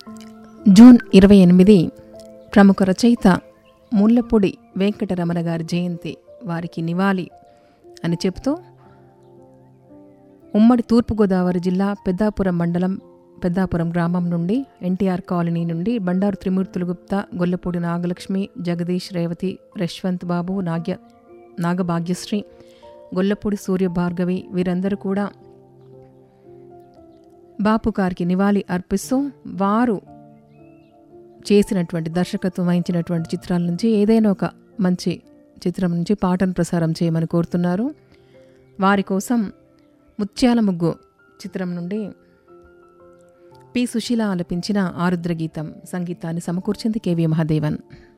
June ఇరవై ఎనిమిది ప్రముఖ రచయిత ముల్లపూడి వెంకటరమణ గారి జయంతి వారికి నివాళి అని చెప్తూ ఉమ్మడి తూర్పుగోదావరి జిల్లా పెద్దాపురం మండలం పెద్దాపురం గ్రామం నుండి ఎన్టీఆర్ కాలనీ నుండి బండారు త్రిమూర్తులు గుప్తా గొల్లపూడి నాగలక్ష్మి జగదీష్ రేవతి యశ్వంత్ బాబు నాగ్య నాగభాగ్యశ్రీ గొల్లపూడి సూర్య భార్గవి వీరందరూ కూడా బాపు గారికి నివాళి అర్పిస్తూ వారు చేసినటువంటి దర్శకత్వం వహించినటువంటి చిత్రాల నుంచి ఏదైనా ఒక మంచి చిత్రం నుంచి పాటను ప్రసారం చేయమని కోరుతున్నారు వారి కోసం ముత్యాల ముగ్గు చిత్రం నుండి పి సుశీల ఆలపించిన ఆరుద్ర గీతం సంగీతాన్ని సమకూర్చింది కెవి మహాదేవన్